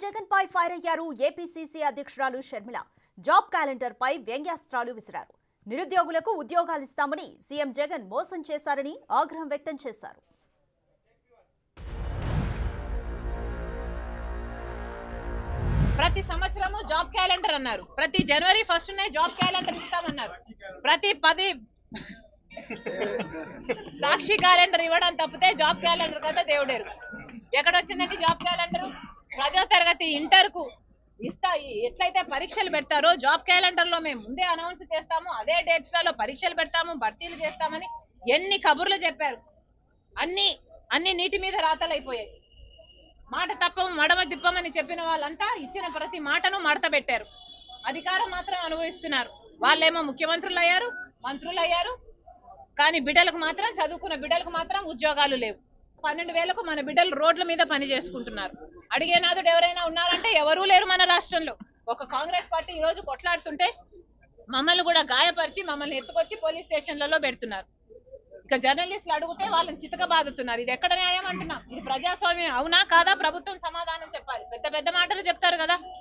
జగన్ పై ఫైర్ అయ్యారు ఏపీసీసీ అధ్యక్షురాలు షర్మిల జాబ్ క్యాలెండర్ పై వ్యంగ్యాస్త్రాలు విసిరారు నిరుద్యోగులకు ఉద్యోగాలు ఇస్తామని సీఎం జగన్ మోసం చేశారని ఆగ్రహం వ్యక్తం చేశారు ప్రతి సంవత్సరము జాబ్ క్యాలెండర్ అన్నారు ప్రతి జనవరి ఫస్ట్ నే జాబ్ క్యాలెండర్ ఇస్తామన్నారు ప్రతి పది సాక్షి క్యాలెండర్ ఇవ్వడం తప్పితే జాబ్ క్యాలెండర్ కదా దేవుడేరు ఎక్కడ వచ్చిందండి జాబ్ క్యాలెండర్ పదో తరగతి ఇంటర్ కు ఇస్తా ఎట్లయితే పరీక్షలు పెడతారో జాబ్ క్యాలెండర్ లో మేము ముందే అనౌన్స్ చేస్తాము అదే డేట్స్ లలో పరీక్షలు పెడతాము భర్తీలు చేస్తామని ఎన్ని కబుర్లు చెప్పారు అన్ని అన్ని నీటి మీద రాతలైపోయాయి మాట తప్పము మడమ తిప్పమని చెప్పిన వాళ్ళంతా ఇచ్చిన ప్రతి మాటను మడత పెట్టారు అధికారం మాత్రం అనుభవిస్తున్నారు వాళ్ళేమో ముఖ్యమంత్రులు అయ్యారు మంత్రులు అయ్యారు కానీ బిడ్డలకు మాత్రం చదువుకున్న బిడ్డలకు మాత్రం ఉద్యోగాలు లేవు పన్నెండు వేలకు మన బిడ్డలు రోడ్ల మీద పని చేసుకుంటున్నారు అడిగేనాదుడు ఎవరైనా ఉన్నారంటే ఎవరూ లేరు మన రాష్ట్రంలో ఒక కాంగ్రెస్ పార్టీ ఈ రోజు కొట్లాడుతుంటే మమ్మల్ని కూడా గాయపరిచి మమ్మల్ని ఎత్తుకొచ్చి పోలీస్ స్టేషన్లలో పెడుతున్నారు ఇక జర్నలిస్టులు అడిగితే వాళ్ళని చితక బాదుతున్నారు ఇది ఎక్కడ న్యాయం అంటున్నాం ఇది ప్రజాస్వామ్యం అవునా కాదా ప్రభుత్వం సమాధానం చెప్పాలి పెద్ద పెద్ద మాటలు చెప్తారు కదా